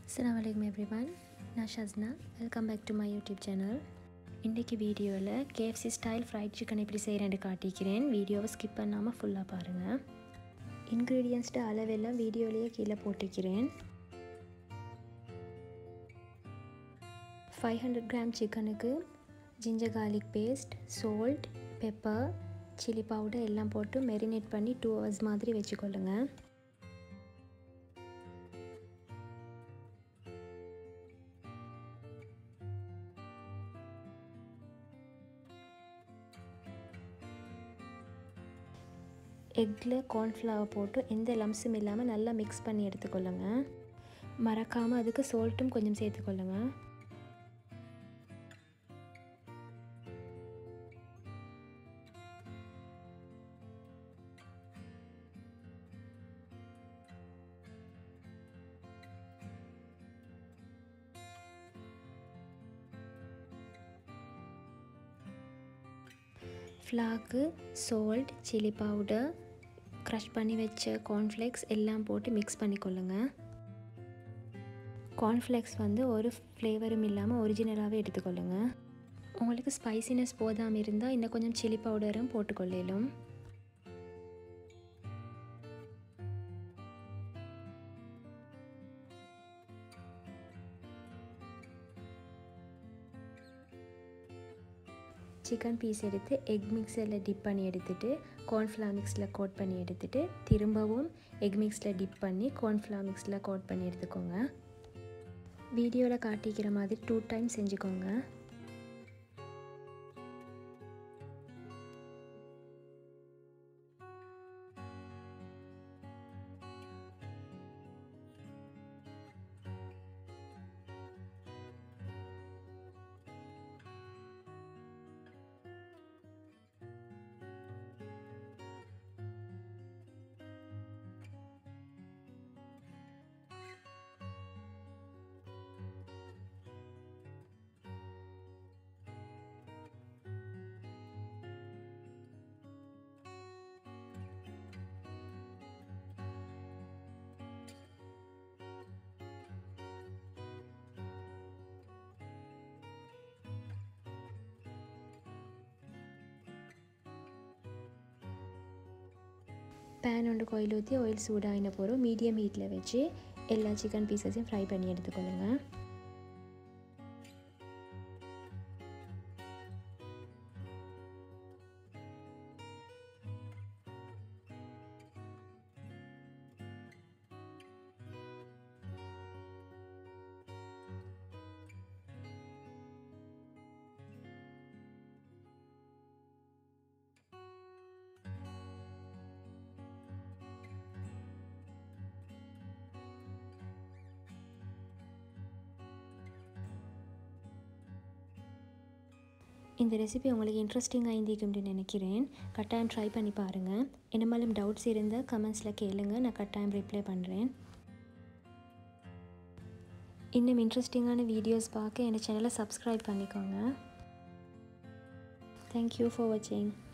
அஸ்லாம் வலைக்கம் எவ்ரிவன் நான் Shasna welcome back to my YouTube channel இன்றைக்கி வீடியோவில் கேஎஃப்சி ஸ்டைல் ஃப்ரைட் சிக்கன் எப்படி செய்கிறேன்னு காட்டிக்கிறேன் வீடியோவை ஸ்கிப் பண்ணாமல் ஃபுல்லாக பாருங்கள் இன்க்ரீடியன்ஸ்டு அளவெல்லாம் வீடியோலேயே கீழே போட்டுக்கிறேன் ஃபைவ் ஹண்ட்ரட் கிராம் சிக்கனுக்கு ginger garlic paste salt pepper chilli powder எல்லாம் போட்டு மெரினேட் பண்ணி டூ ஹவர்ஸ் மாதிரி வச்சுக்கொள்ளுங்கள் எக்கில் கார்ன்ஃப்ளவர் போட்டு எந்த லம்ஸும் இல்லாமல் நல்லா மிக்ஸ் பண்ணி எடுத்துக்கொள்ளுங்க மறக்காமல் அதுக்கு சோல்ட்டும் கொஞ்சம் சேர்த்துக்கொள்ளுங்க ஃப்ளாக்கு சோல்ட் சில்லி பவுடர் க்ரஷ் பண்ணி வச்ச கார்ன்ஃப்ளேக்ஸ் எல்லாம் போட்டு மிக்ஸ் பண்ணிக்கொள்ளுங்க கார்ன்ஃப்ளேக்ஸ் வந்து ஒரு ஃப்ளேவரும் இல்லாமல் ஒரிஜினலாகவே எடுத்துக்கொள்ளுங்க உங்களுக்கு ஸ்பைசினஸ் போதாமல் இருந்தால் இன்னும் கொஞ்சம் சில்லி பவுடரும் போட்டுக்கொள்ளும் சிக்கன் பீஸ் எடுத்து எக் மிக்சரில் டிப் பண்ணி எடுத்துகிட்டு கார்ன்ஃப்ளவர் மிக்ஸில் கோட் பண்ணி எடுத்துகிட்டு திரும்பவும் எக் மிக்ஸில் டிப் பண்ணி கார்ன்ஃப்ளவர் மிக்ஸில் கோட் பண்ணி எடுத்துக்கோங்க வீடியோவில் காட்டிக்கிற மாதிரி டூ டைம் செஞ்சுக்கோங்க பேன் ஒன்று கோயில் ஊற்றி ஆயில் சூடாகின போகிறோம் மீடியம் ஹீட்டில் வச்சு எல்லா சிக்கன் பீசஸையும் ஃப்ரை பண்ணி எடுத்துக்கொள்ளுங்க இந்த ரெசிபி உங்களுக்கு இன்ட்ரெஸ்டிங்காக இருந்திருக்கும்னு நினைக்கிறேன் கட்டாயம் ட்ரை பண்ணி பாருங்கள் என்ன மேலும் டவுட்ஸ் இருந்தால் கமெண்ட்ஸில் கேளுங்க நான் கட்டாயம் ரிப்ளை பண்ணுறேன் இன்னும் இன்ட்ரெஸ்டிங்கான வீடியோஸ் பார்க்க என் சேனலை சப்ஸ்கிரைப் பண்ணிக்கோங்க தேங்க்யூ ஃபார் வாட்சிங்